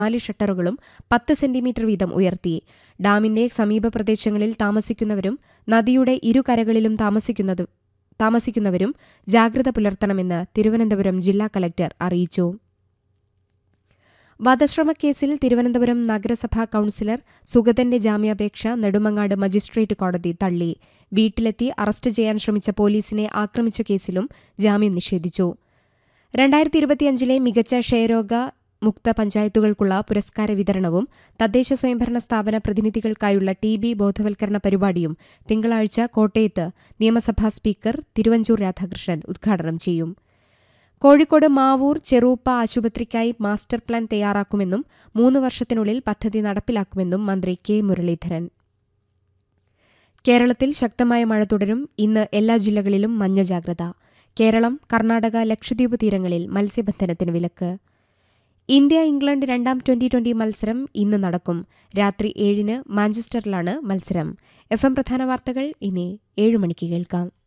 നാല് ഷട്ടറുകളും പത്ത് സെന്റിമീറ്റർ വീതം ഉയർത്തി ഡാമിന്റെ സമീപ പ്രദേശങ്ങളിൽ താമസിക്കുന്നവരും നദിയുടെ ഇരുകരകളിലും താമസിക്കുന്നത് താമസിക്കുന്നവരും ജാഗ്രത പുലർത്തണമെന്ന് തിരുവനന്തപുരം ജില്ലാ കലക്ടർ അറിയിച്ചു വധശ്രമക്കേസിൽ തിരുവനന്തപുരം നഗരസഭാ കൌൺസിലർ സുഗതന്റെ ജാമ്യാപേക്ഷ നെടുമങ്ങാട് മജിസ്ട്രേറ്റ് കോടതി തള്ളി വീട്ടിലെത്തി അറസ്റ്റ് ചെയ്യാൻ ശ്രമിച്ച പോലീസിനെ ആക്രമിച്ച കേസിലും ജാമ്യം നിഷേധിച്ചു രണ്ടായിരത്തി ഇരുപത്തിയഞ്ചിലെ മികച്ച ക്ഷയരോഗ മുക്ത പഞ്ചായത്തുകൾക്കുള്ള പുരസ്കാര വിതരണവും തദ്ദേശ സ്വയംഭരണ സ്ഥാപന പ്രതിനിധികൾക്കായുള്ള ടി ബി ബോധവൽക്കരണ പരിപാടിയും തിങ്കളാഴ്ച കോട്ടയത്ത് നിയമസഭാ സ്പീക്കർ തിരുവഞ്ചൂർ രാധാകൃഷ്ണൻ ഉദ്ഘാടനം ചെയ്യും കോഴിക്കോട് മാവൂർ ചെറൂപ്പ ആശുപത്രിക്കായി മാസ്റ്റർ പ്ലാൻ തയ്യാറാക്കുമെന്നും മൂന്ന് വർഷത്തിനുള്ളിൽ പദ്ധതി നടപ്പിലാക്കുമെന്നും മന്ത്രി കെ മുരളീധരൻ കേരളത്തിൽ ശക്തമായ മഴ തുടരും ഇന്ന് എല്ലാ ജില്ലകളിലും മഞ്ഞ ജാഗ്രത കേരളം കർണാടക ലക്ഷദ്വീപ് തീരങ്ങളിൽ മത്സ്യബന്ധനത്തിന് വിലക്ക് ഇന്ത്യ ഇംഗ്ലണ്ട് രണ്ടാം ട്വന്റി ട്വന്റി മത്സരം ഇന്ന് നടക്കും രാത്രി ഏഴിന് മാഞ്ചസ്റ്ററിലാണ് മത്സരം എഫ് എം പ്രധാന വാർത്തകൾ ഇനി ഏഴ് മണിക്ക് കേൾക്കാം